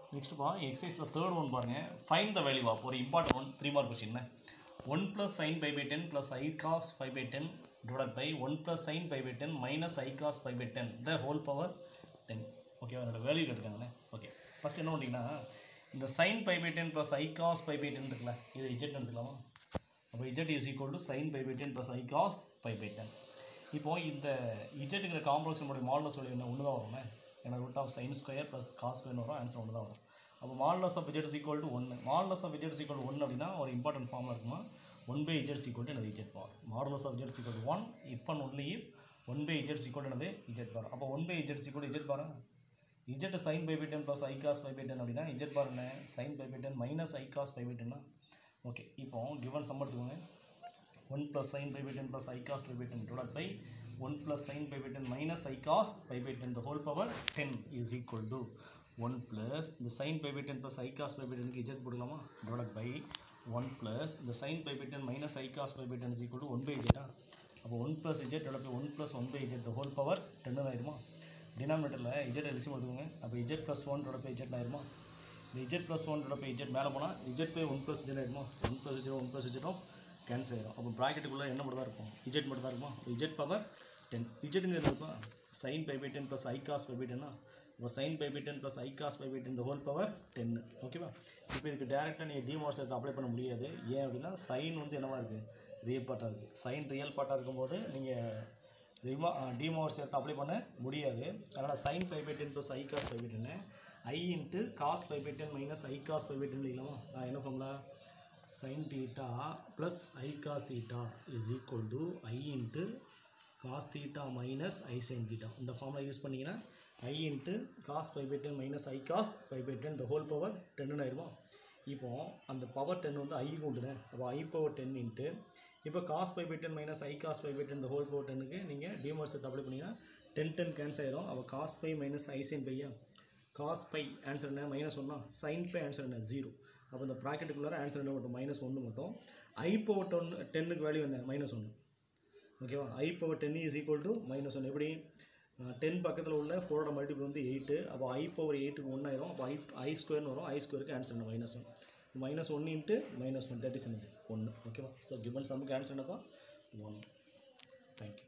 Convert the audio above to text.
next பா எக்ஸசைஸில் third one பாருங்க ஃபைன் த வேல்யூ ஆஃப் ஒரு important one three mark question one plus sine pi by ten plus i cos five by ten divide by one plus sine pi by ten minus i cos five by ten the whole power ten ஓகேவா என்னோட value கேட்டுருக்காங்கண்ணே okay first என்ன பண்ணிங்கன்னா இந்த sine pi by ten plus i cos five by ten இருக்குல்ல இது z எடுத்துக்கலாமா அப்போ Z is equal to sine pi by ten plus i cos five by ten இப்போ இந்த இஜெட்டுங்கிற காம்ப்ளெக்ஸ் நம்மளுடைய மாடலஸ் சொல்லி என்ன ஒன்று தான் வரும்ண்ணே ஏன்னா root of sine square plus cos ஸ்கொயர்னு வரும் ஆன்சர் ஒன்று தான் வரும் அப்போ modulus of z is equal to ஒன்று modulus of z is equal ஒன்று அப்படின்னா ஒரு இம்பார்ட்டன்ட் ஃபார்மாக இருக்குமா one by z equal to எனது z bar modulus of z equal to one if and only if one by z equal to எனது z bar அப்போ one by z equal to z பாரா Z sign pi by ten plus i cos pi by ten அப்படின்னா z bar என்ன sine pi by ten minus i cos pi by டென்னா okay இப்போ given sum எடுத்துக்கோங்க one plus sine pi by ten plus i cos pi by ten divide by one plus sine pi by ten minus i cos pi by ten the whole power ten is equal to one plus இந்த sine pi by ten plus i cos pi by டெனுக்கு z போடலாமா divide by one plus இந்த sine pi by ten minus i cos pi by ten is equal to one by இஜெட்டா அப்போ one plus z divide by one plus one by z the whole power டென்னு ஆயிருமா டினாமினேட்டரில் z LCM எடுத்துக்கோங்க அப்போ z plus one divide by z ஆயிருமா இந்த z plus one divide by z மேலே போனால் z by one plus Z ஆயிருமா one plus z one plus இஜெட்டும் கேன்சல் ஆயிரும் அப்போ ப்ராக்கெட்டுக்குள்ளே என்ன மட்டும் தான் இருக்கும் இஜெட் மட்டும் தான் இருக்குமா இஜெட் பவர் டென் இஜெட்டுங்கிறது இருப்பா sine pi by ten plus i cos pi by டென்னா இப்போ sine pi by ten plus i cos pi by ten இந்த ஹோல் பவர் டென்னு ஓகேவா இப்போ இதுக்கு டேரெக்டாக நீங்கள் டிமார்ஸ் எடுத்து அப்ளை பண்ண முடியாது ஏன் அப்படின்னா சைன் வந்து என்னவா இருக்குது ரியல் பார்ட்டாக இருக்குது சைன் ரியல் பார்ட்டாக இருக்கும்போது நீங்கள் ரிமா டிமார் சேர்த்து அப்ளை பண்ண முடியாது அதனால் sine pi by ten plus i cos pi by டென்னு i into cos pi by ten minus i cos pi by ten இல்லைங்களா நான் என்ன formula sine theta plus i cos theta is equal to i into cos theta minus i sine theta இந்த formula use பண்ணிங்கன்னா i into cos pi by ten minus i cos pi by ten the whole power டென்னு ஆயிருமா இப்போ அந்த power ten வந்து i கொண்டுனே அப்போ i power ten into இப்போ cos pi by ten minus i cos pi by ten the whole power டென்னுக்கு நீங்கள் டிமார்ஸ் எடுத்து அப்ளை பண்ணிங்கன்னா டென் டென் கேன்சல் ஆயிரும் அப்போ cos pi minus i sine பையா காஸ் பை ஆன்சர் என்ன மைனஸ் ஒன்னா சைன் பை ஆன்சர் என்ன ஜீரோ அப்போ இந்த ப்ராக்கெட்டுக்குள்ளார ஆன்சர் என்ன மட்டும் மைனஸ் ஒன்று மட்டும் ஐ பவர் டொன் டென்னுக்கு வேல்யூ என்ன மைனஸ் ஒன்று ஓகேவா i power ten is equal to minus one எப்படி டென் பக்கத்தில் உள்ள ஃபோரோட மல்டிபிள் வந்து எயிட்டு அப்போ ஐ பவர் எயிட்டுக்கு ஒன்று ஆயிரும் அப்போ ஐ ஐ ஸ்கொயர்னு வரும் ஐ ஸ்கொயருக்கு ஆன்சர் என்ன minus one minus one into minus one thirty seven ஒன்று ஓகேவா ஸோ கிவன் சம்முக்கு ஆன்சர் என்னப்பா ஒன் தேங்க்யூ